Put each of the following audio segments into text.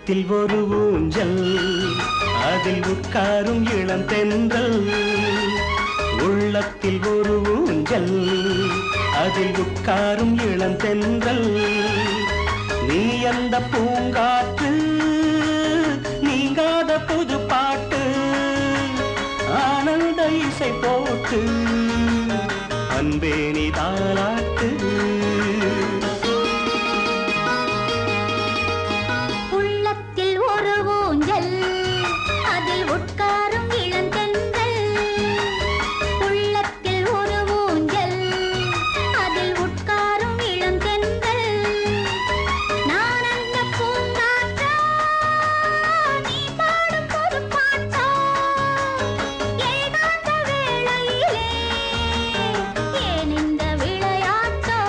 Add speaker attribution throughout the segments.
Speaker 1: உள்ளத்தில் ஒரு ஊஞ்சல் அதில் உட்காரும் இளம் தென்றல் உள்ளத்தில் ஒரு ஊஞ்சல் அதில் உட்காரும் இளம் தென்றல் நீ அந்த பூங்காற்று நீங்காத புது பாட்டு ஆனந்த இசை போட்டு அன்பே நீ தாளாட்டு
Speaker 2: உள்ளத்தில் ஒரு ஊஞ்சல் அதில் உட்காரும் இளந்தென்றல் உள்ளத்தில் ஒரு ஊஞ்சல் அதில் உட்காரும் இளந்தென்றல் நான் அந்த பூங்காற்றா நீ பாடும் புது பாட்டா ஏகாந்த வேளையிலே ஏன் இந்த விளையாட்டோ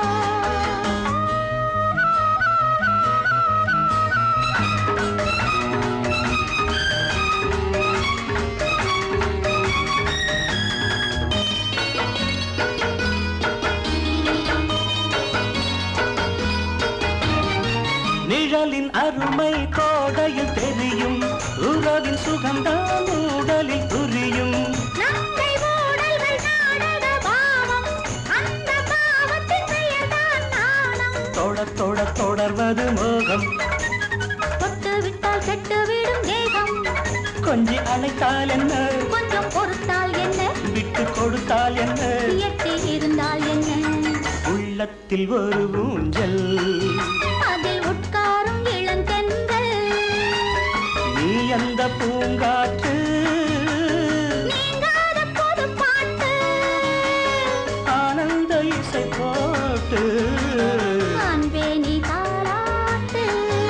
Speaker 1: நிழலின் அருமை கோடையில் தெரியும் உறவின் சுகம்தான் உடலில் புரியும்
Speaker 2: நங்கை ஊடல்கள் நாடக பாவம் அந்த பாவத்தின் பெயர்தான் நாணம்
Speaker 1: தொட தொட தொடர்வது மோகம்
Speaker 2: தொட்டு விட்டால் கெட்டுவிடும் தேகம்
Speaker 1: கொஞ்சி அணைத்தால் என்ன
Speaker 2: கொஞ்சம் பொறுத்தால் என்ன
Speaker 1: விட்டு கொடுத்தால் என்ன
Speaker 2: எட்டி இருந்தால் என்ன
Speaker 1: உள்ளத்தில் ஒரு ஊஞ்சல்
Speaker 2: அதில் உட்காரும் இளந்தென்றல்
Speaker 1: நீ அந்த பூங்காற்று
Speaker 2: நீங்காத புது பாட்டு
Speaker 1: ஆனந்த இசை போட்டு
Speaker 2: அன்பே நீ தாராட்டு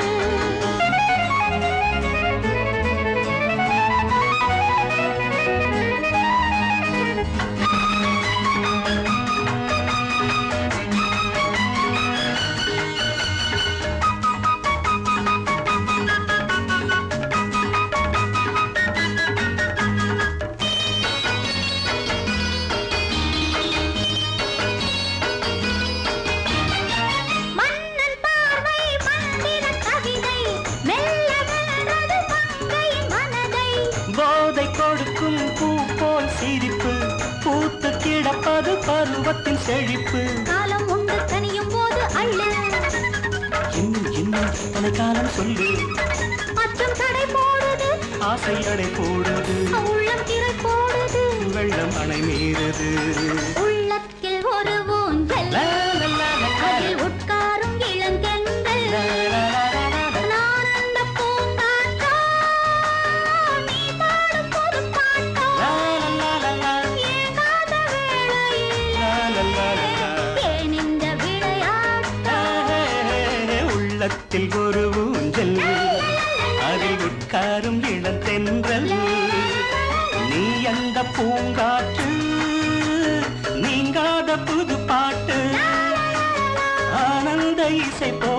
Speaker 2: மன்னன் பார்வை மந்திர கவிதை மெல்ல வென்றது மங்கையின் மனதை
Speaker 1: போதை கொடுக்கும் பூ போல் சிரிப்பு பூத்து கிடப்பது பருவத்தின் செழிப்பு
Speaker 2: காலம் உண்டு கனியும் போது அள்ளு
Speaker 1: இன்னும் இன்னும் தொலைக்காலம் சொல்லு
Speaker 2: அச்சம் தடை போடுது
Speaker 1: ஆசை அடை போடுது
Speaker 2: உள்ளம் திரை போடுது
Speaker 1: வெள்ளம் அணை மீறுது
Speaker 2: உள்ளத்தில் ஒரு ஊஞ்சல்
Speaker 1: லா, லா, லா, லா, லா.
Speaker 2: அதில் உட்காரும் இளங்கென்றல்
Speaker 1: லா, லா, லா, லா, லா, லா.
Speaker 2: நான் அந்த பூங்காற்றா நீ பாடும் புது பாட்டா
Speaker 1: லா, லா, லா, லா, லா.
Speaker 2: ஏகாத வேளையில்
Speaker 1: லா, லா, லா, லா, லா.
Speaker 2: ஏன் இந்த விளையாட்டா
Speaker 1: உள்ளத்தில் ஒரு ஊஞ்சல் அதில் உட்காரும் இளந்தென்றல் நீ அந்த பூங்காற்று நீங்காத புது பாட்டு ஆனந்த இசை போ